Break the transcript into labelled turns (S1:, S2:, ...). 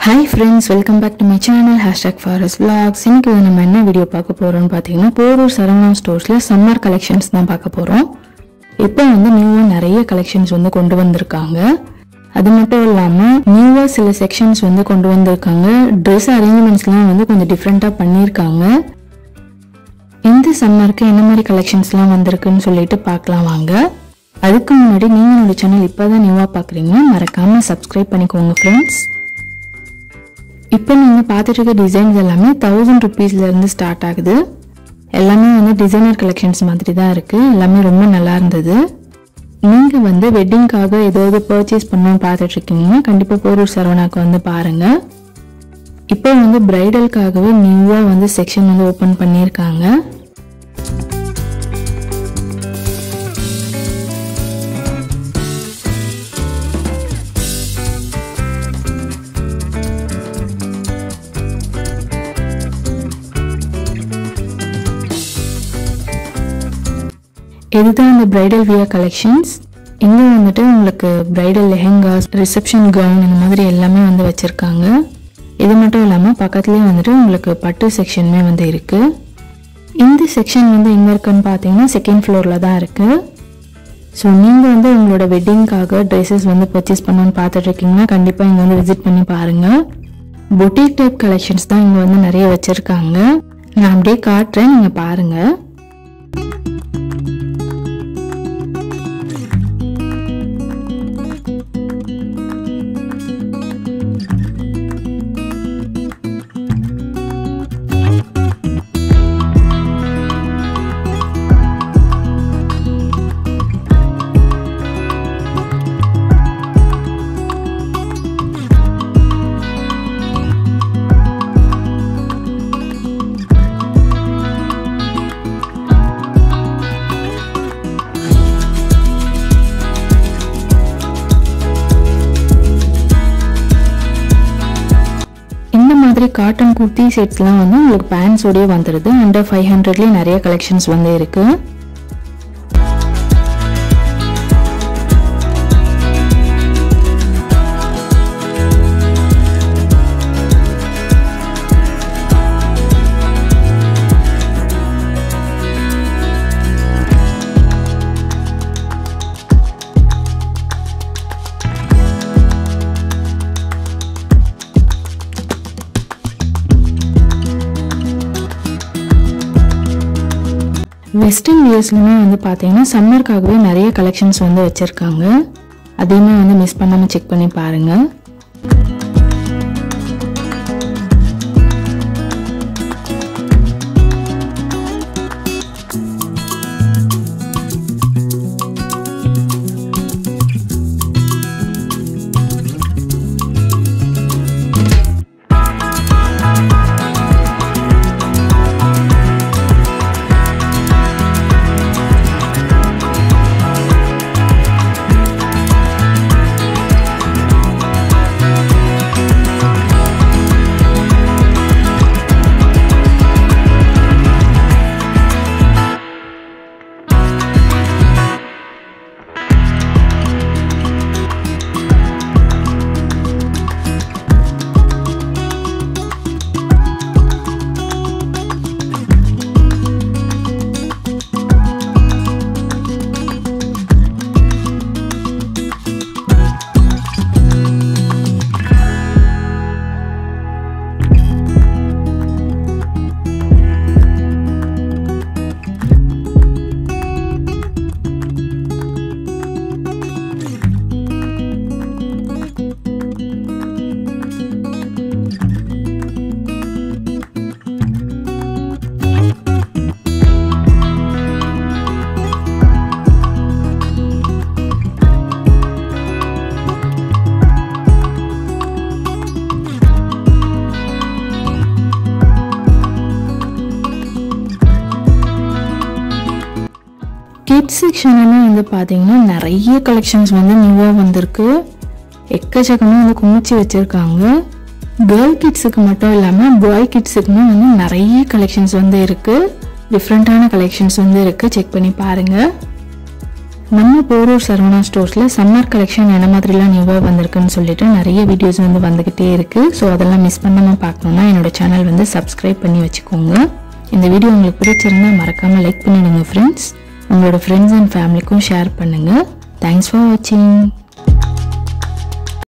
S1: hi friends welcome back to my channel hashtag ஃபாரஸ் vlogs இன்னைக்கு வந்து நம்ம என்ன வீடியோ பார்க்க போகிறோம்னு பார்த்தீங்கன்னா போரூர் சரவணா ஸ்டோர்ஸில் சம்மர் கலெக்ஷன்ஸ் தான் பார்க்க போகிறோம் இப்போ வந்து நியூவாக நிறைய கலெக்ஷன்ஸ் வந்து கொண்டு வந்திருக்காங்க அது மட்டும் இல்லாமல் நியூவாக சில செக்ஷன்ஸ் வந்து கொண்டு வந்திருக்காங்க ட்ரெஸ் அரேஞ்ச்மெண்ட்ஸ்லாம் வந்து கொஞ்சம் டிஃப்ரெண்ட்டாக பண்ணியிருக்காங்க இந்த சம்மருக்கு என்ன மாதிரி கலெக்ஷன்ஸ்லாம் வந்திருக்குன்னு சொல்லிட்டு பார்க்கலாம் வாங்க அதுக்கு முன்னாடி நீங்கள் என்னோட சேனல் இப்போ தான் நியூவாக பார்க்குறீங்கன்னா மறக்காமல் சப்ஸ்கிரைப் பண்ணிக்கோங்க ஃப்ரெண்ட்ஸ் இப்போ நீங்கள் பார்த்துட்டு இருக்க டிசைன்ஸ் எல்லாமே தௌசண்ட் ருபீஸ்லேருந்து ஸ்டார்ட் ஆகுது எல்லாமே வந்து டிசைனர் கலெக்ஷன்ஸ் மாதிரி தான் இருக்குது எல்லாமே ரொம்ப நல்லா இருந்தது நீங்கள் வந்து வெட்டிங்க்காக ஏதாவது பர்ச்சேஸ் பண்ணணும்னு பார்த்துட்டு இருக்கீங்கன்னா கண்டிப்பாக போரூர் சரவணாக்கு வந்து பாருங்கள் இப்போ வந்து பிரைடலுக்காகவே நியூவாக வந்து செக்ஷன் வந்து ஓப்பன் பண்ணியிருக்காங்க இதுதான் அந்த பிரைடல் வியர் கலெக்ஷன்ஸ் இங்கே வந்துட்டு உங்களுக்கு பிரைடல் லெஹெங்காஸ் ரிசப்ஷன் கவுன் இந்த மாதிரி எல்லாமே வந்து வச்சுருக்காங்க இது மட்டும் இல்லாமல் பக்கத்துலேயே வந்துட்டு உங்களுக்கு பட்டு செக்ஷனுமே வந்து இருக்குது இந்த செக்ஷன் வந்து எங்கே இருக்குன்னு பார்த்தீங்கன்னா செகண்ட் ஃப்ளோரில் தான் இருக்குது ஸோ நீங்கள் வந்து உங்களோட வெட்டிங்க்காக ட்ரெஸ்ஸஸ் வந்து பர்ச்சேஸ் பண்ணணும்னு பார்த்துட்டு இருக்கீங்கன்னா கண்டிப்பாக இங்கே வந்து விசிட் பண்ணி பாருங்கள் பொட்டிக் டைப் கலெக்ஷன்ஸ் தான் இங்கே வந்து நிறைய வச்சுருக்காங்க நான் அப்படியே காட்டுறேன் நீங்கள் பாருங்கள் இந்த மாதிரி காட்டன் குர்த்தி செட்ஸ்லாம் வந்து உங்களுக்கு பேண்ட்ஸோடய வந்துடுது அண்டர் ஃபைவ் ஹண்ட்ரட்லேயே நிறைய கலெக்ஷன்ஸ் வந்து இருக்குது வெஸ்டர்ன் வியர்ஸ்லுமே வந்து பார்த்தீங்கன்னா சம்மருக்காகவே நிறைய கலெக்ஷன்ஸ் வந்து வச்சுருக்காங்க அதையுமே வந்து மிஸ் பண்ணாமல் செக் பண்ணி பாருங்கள் கிட்ஸ் செக்ஷன்லாம் வந்து பார்த்தீங்கன்னா நிறைய கலெக்ஷன்ஸ் வந்து நியூவாக வந்திருக்கு எக்கச்சக்கமாக வந்து குமிச்சு வச்சுருக்காங்க கேர்ள் கிட்ஸுக்கு மட்டும் இல்லாமல் பாய் கிட்ஸுக்குமே வந்து நிறைய கலெக்ஷன்ஸ் வந்து இருக்குது டிஃப்ரெண்ட்டான கலெக்ஷன்ஸ் வந்து இருக்குது செக் பண்ணி பாருங்கள் நம்ம போரூர் சரவணா ஸ்டோர்ஸில் சம்மர் கலெக்ஷன் என்ன மாதிரிலாம் நியூவாக வந்திருக்குன்னு சொல்லிட்டு நிறைய வீடியோஸ் வந்து வந்துக்கிட்டே இருக்குது ஸோ அதெல்லாம் மிஸ் பண்ணாமல் பார்க்கணுன்னா என்னோட சேனல் வந்து சப்ஸ்கிரைப் பண்ணி வச்சுக்கோங்க இந்த வீடியோ உங்களுக்கு பிடிச்சிருந்தா மறக்காமல் லைக் பண்ணிடுங்க ஃப்ரெண்ட்ஸ் உங்களோட ஃப்ரெண்ட்ஸ் அண்ட் ஃபேமிலிக்கும் ஷேர் பண்ணுங்கள் தேங்க்ஸ் ஃபார் வாட்சிங்